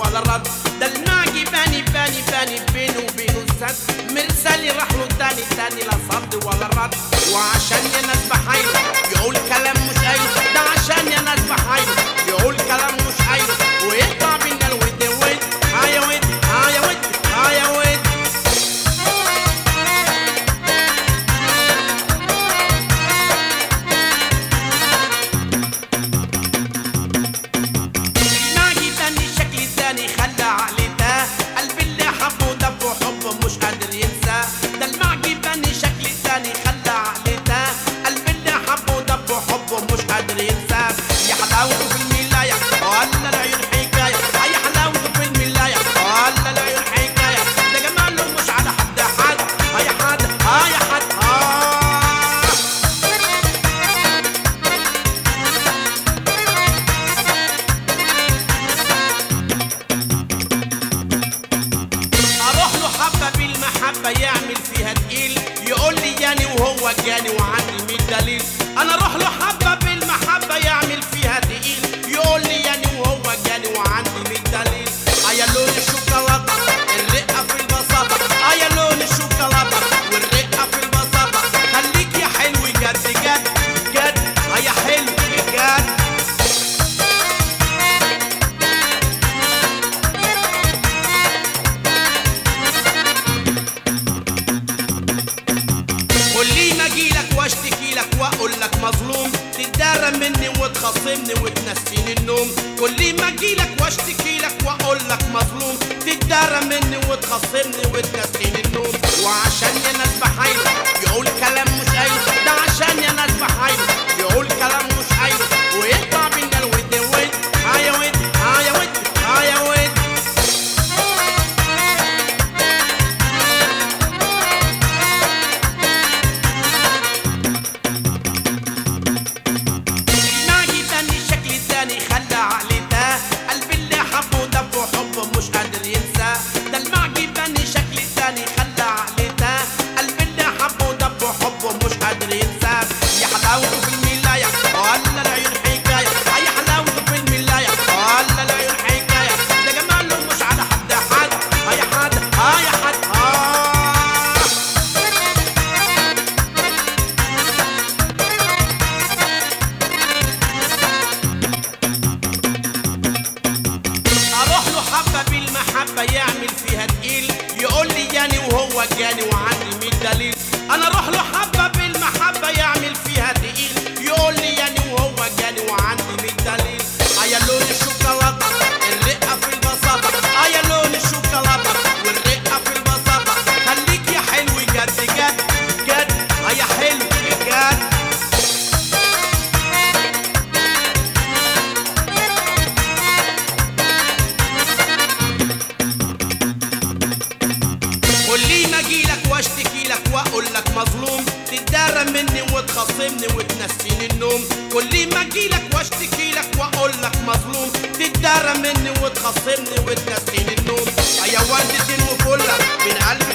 ولا رد ده المعجي باني باني باني بينه وبينه السد مرسالي راح له تاني تاني لا صد ولا رد وعشان يا ناس بحايله يقول كلام مش قايله ده عشان يا ناس بحايله يقول كلام مش قايله ويقطع بينا الود ود ها يا ود ها يا ود ها يا ود دماغي تاني شكلي تاني خلى عقلي تاه قلبي اللي حبه دبه حبه مش قادر ينساه ده المعجي باني شكلي تاني خلى عقلي تاه قلبي اللي حبه دبه حبه مش قادر ينساه يا حلاوته في الملاية ولا العيون حكاية يا حلاوته في الملاية ولا العيون حكاية ده جماله مش على حد حد يا حد ها يا حد ها اروح له حبه بالمحبه يعمل فيها تقيل يقول لي جاني وهو جاني وعندي 100 دليل انا اروح له حبه بالمحبه يعمل فيها تقيل يقول لي جاني وهو جاني وعندي 100 دليل يا لون الشوكولاته الرقه في البساطه يا لون الشوكولاته والرقه في البساطه خليك يا حلو جد جد جد يا حلو جد كل ما اجيلك واشتكي لك واقول لك مظلوم تتدارى مني وتخصمني وتنسيني النوم كل ما اجيلك واشتكي لك واقول لك مظلوم تتدارى مني وتخصمني وتنسيني النوم وعشان يا ناس بحايله يقول كلام مش قايله ده عشان يا ناس بحايله يقول كلام مش قايله ويقطع بينا الود ود ها يا ود ها يا ود ها يا ود دماغي تاني شكلي تاني خلى عقلي تاه قلبي اللي حبه دبه حبه مش قادر ينساه ده المعجي باني شكلي تاني خلى عقلي تاه قلبي اللي حبه دبه حبه مش قادر ينساه يا حلاوته في الملاية ولا العيون حكاية يا حلاوته في الملاية ولا العيون حكاية ده جماله مش على حد حد يا حد ها يا حد ها اروح له حبه بالمحبه يعمل فيها تقيل يقول لي جاني وهو جاني وعندي 100 دليل انا اروح له حبه بالمحبه يعمل فيها تقيل يقول لي جاني وهو جاني وعندي 100 دليل يا لون الشوكولاته الرقه في البساطه يا لون الشوكولاته والرقه في البساطه خليك يا حلو جد جد جد يا حلو جد كل ما اجيلك واشتكي لك واقول لك مظلوم تتدارى مني وتخصمني وتنسيني النوم كل ما اجيلك واشتكي لك واقول لك مظلوم تتدارى مني وتخصمني وتنسيني النوم يا وردة وفلة من قلبي